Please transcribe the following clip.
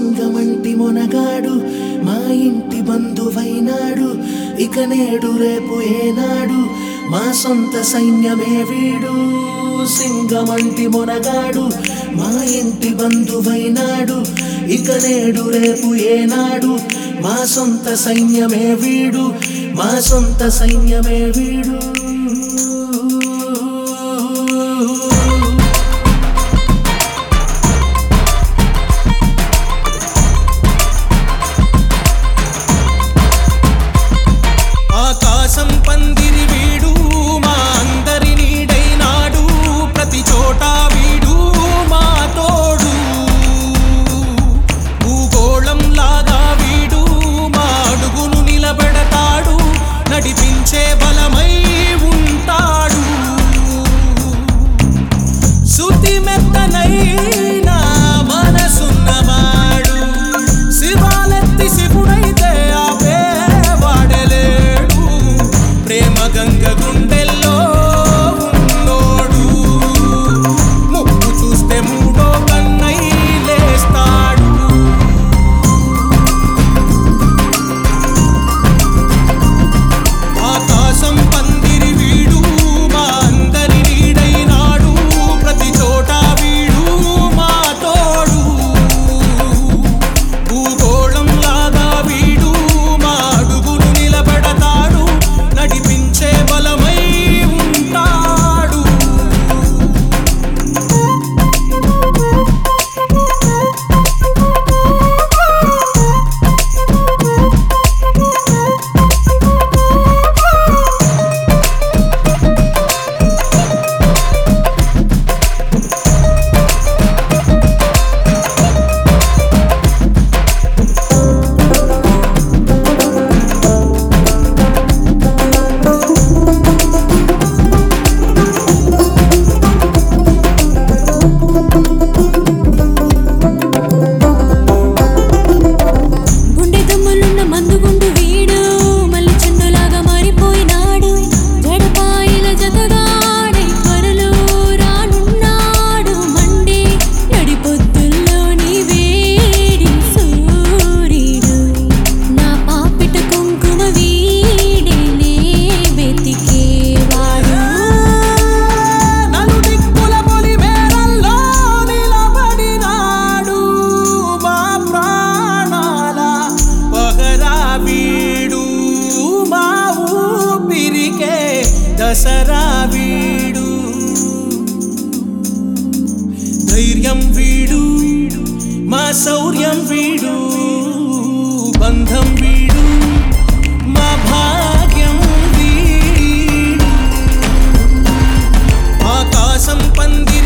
సింగమంటి మొనగాడు మా ఇంటి బంధువైనాడు ఇక నేడు రేపు ఏనాడు మా సొంత సైన్యమే వీడు సింగమంటి మొనగాడు మా ఇంటి బంధువైనాడు ఇక నేడు రేపు ఏనాడు మా సొంత సైన్యమే వీడు మా సొంత సైన్యమే వీడు ఆకాశం పందిరి వీడు మా అందరి నీడైనాడు ప్రతి చోట వీడు మా తోడు భూగోళం లాగా వీడు మా అడుగును నిలబెడతాడు నడిపించే బలమై ఉంటాడు శృతి మెత్తనైన మనసున్నవాడు శివాలెత్తి శివుడైతే ఆపే వాడలేడు ప్రేమ గంగ గుండెల్లో ఉన్నోడు ముక్కు చూస్తే మూడో కన్నై లేస్తాడు ఆకాశం పందిరి వీడు మా అందరి నీడైనాడు ప్రతి చోట వీడు మా తోడు భూగోళం లాగా వీడు మా అడుగును నిలబెడతాడు నడిపించే బలమై ఉంటాడు గుండె దమ్ములున్న మందుగుండు వీడు మళ్ళీ చెన్నులాగా మారిపోయినాడు జడపాయిల జతగాడై త్వరలో రానున్నాడు మండే నడిపొద్దుల్లోని వేడి సూర్యుడు నా పాపిట కుంకుమ వీడేనే వెతికేవాడు నలుదిక్కుల పొలిమేరల్లో నిలబడినాడు మా ప్రాణాల పహరా వీడు మా ఊపిరికే దసరా వీడు ధైర్యం వీడు మా శౌర్యం వీడు బంధం వీడు మా భాగ్యం వీడు ఆకాశం పందిరి